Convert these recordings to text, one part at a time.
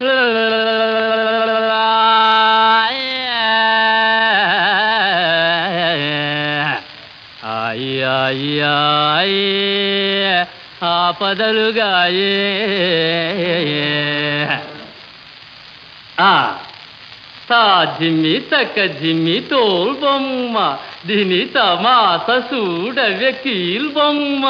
ఆపదలుగాయే ఆ తా జిమ్మి తక్క జిమ్మి తోల్ బొమ్మ దీని తమాస చూడవే కీల్ బొమ్మ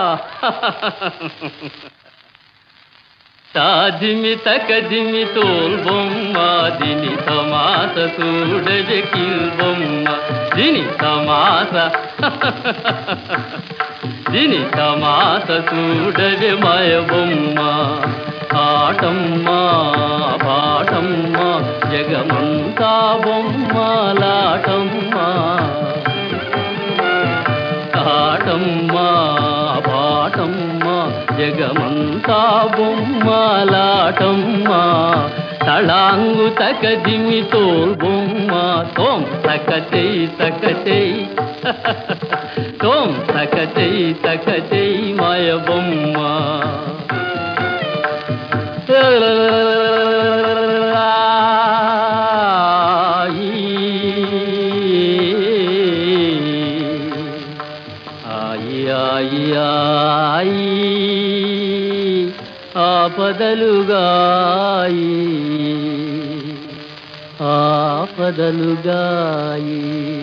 తా జిమ్మి తక్క జిమ్మి తోల్ బొమ్మ దీని తమాస చూడవే కీల్ బొమ్మ దీని తమాస దీని తమాస చూడవే మాయ బొమ్మ ఆటమ్మ పాటమ్మ జగమంతా బొమ్మలాటమ్మ ఆటమ్మ పాటమ్మ జగమంతా బొమ్మలాటమ్మ తళాంగు తక దిమి తోల్ బొమ్మ తోం తక చెయ్యి తక చెయ్యి తోం తక చెయ్యి తక చెయ్యి మాయ బొమ్మ ఆయి ఆయి ఆయి ఆపదలుగాయి ఆపదలుగాయి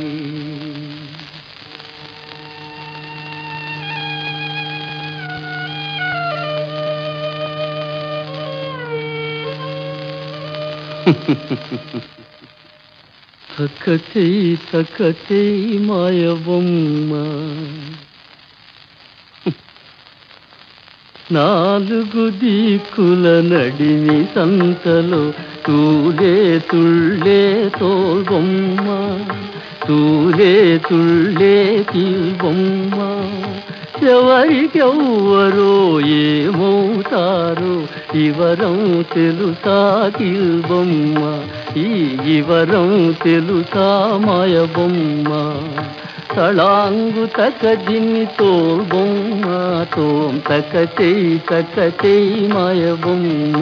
సకచై సకచై మాయ బొమ్మ నాలుగు దిక్కుల నడిమి సంతలో తూలే తుళ్ళే తోల్బొమ్మ తూలే తుళ్ళే బొమ్మ ఎవరికెవ్వరో ఏమవుతారో ఇవరం తెలుసా బొమ్మ ఈ ఇవరం తెలుసా మాయ బొమ్మ తళాంగు తక జిన్ని తోల్ బొమ్మ తోం తక చెయ్యి తక చెయ్యి మాయ బొమ్మ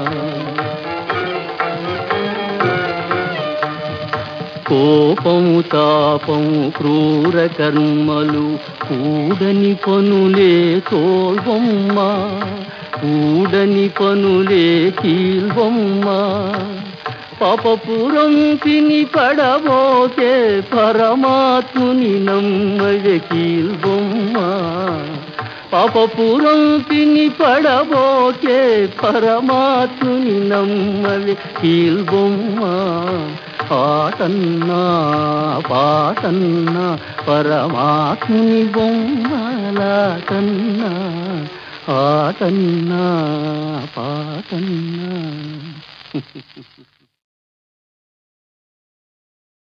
కోపము తాపము క్రూర కర్మలు కూడని పనులే తోల్బొమ్మ కూడని పనులే కీల్బొమ్మ పాపపురం తిని పడబోతే పరమాత్ముని నమ్మవే కీల్బొమ్మ పాపపురం తిని పడబోతే పరమాత్ముని నమ్మవే కీల్బొమ్మ పాటన్నా పాటన్నా పరమాత్ముని బొమ్మలాటన్నా ఆటన్నా పాటన్నా